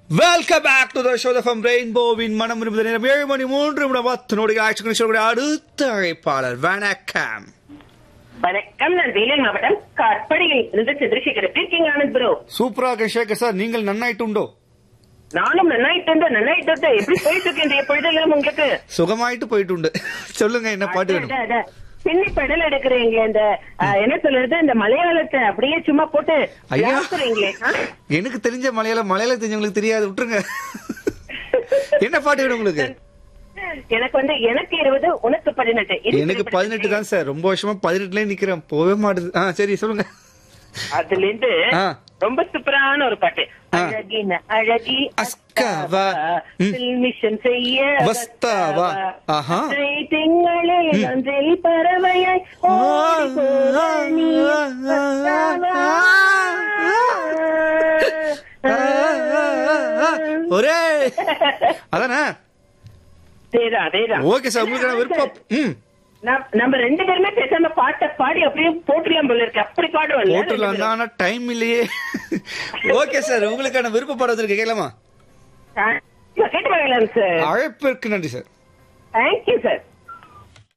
Welcome back to the show from ரெயின்போவின் மனம் இருபது நேரம் ஏழு மணி மூன்று நிமிடம் பத்து நோடி ஆட்சி சொல்லக்கூடிய அடுத்த அழைப்பாளர் வணக்கம் வணக்கம் நான் வேலூர் மாவட்டம் காட்படியில் இருந்து சந்திரசேகர் எப்படி இருக்கீங்க ஆனந்த் ப்ரோ சூப்பராக சேகர் சார் நீங்கள் நன்னாயிட்டு உண்டோ நானும் நன்னாயிட்டு இருந்தேன் நன்னாயிட்டு இருந்தேன் எப்படி போயிட்டு இருக்கு இந்த பொழுதெல்லாம் உங்களுக்கு சுகமாயிட்டு போயிட்டு உண்டு சொல்லுங்க என்ன பாட்டு வேணும் அட, அட. பின்னி பெடல் எடுக்கிறீங்க இந்த ஆ, என்ன சொல்றது இந்த மலையாளத்தை அப்படியே சும்மா போட்டு ஐயா. விளாசுறீங்களே, ஆ? எனக்கு தெரிஞ்ச மலையாளம் மலையாளம் தெரிஞ்சவங்களுக்கு தெரியாது விட்டுருங்க என்ன பாட்டு வேணும் உங்களுக்கு எனக்கு வந்து எனக்கு இருபது உனக்கு பதினெட்டு இது எனக்கு பதினெட்டு தான் சார் ரொம்ப வருஷமா பதினெட்டுலயே நிக்கிறேன் போவே மாட்டுது ஆ சரி சொல்லுங்க அதுல இருந்து ஆ. ரொம்ப சூப்பரான ஒரு பாட்டு ஆ. அழகின அழகி அஸ்காவா. ம். மிஷன் செய்ய வஸ்தாவா. ஆஹா. அத்தை திங்களே அஞ்சில் பறவையாய் ஓடி போக நீ வஸ்தாவா. ஒரே அதானே அதேதான் அதேதான் ஓகே சார் உங்களுக்கான விருப்பம் ம் நம்ம- நம்ம ரெண்டு பேருமே பேசாம பாட்டை பாடி அப்படியே போட்டுலாம் போல இருக்கு அப்படி பாடுவோம் போட்டுடலாம் ஆனா டைம் இல்லையே ஓகே சார் உங்களுக்கான விருப்ப பாடம் வந்திருக்கு கேட்கலாமா கேட்டு வாங்கலாம் சார் அழைப்பிற்கு நன்றி சார் தேங்க்யூ சார்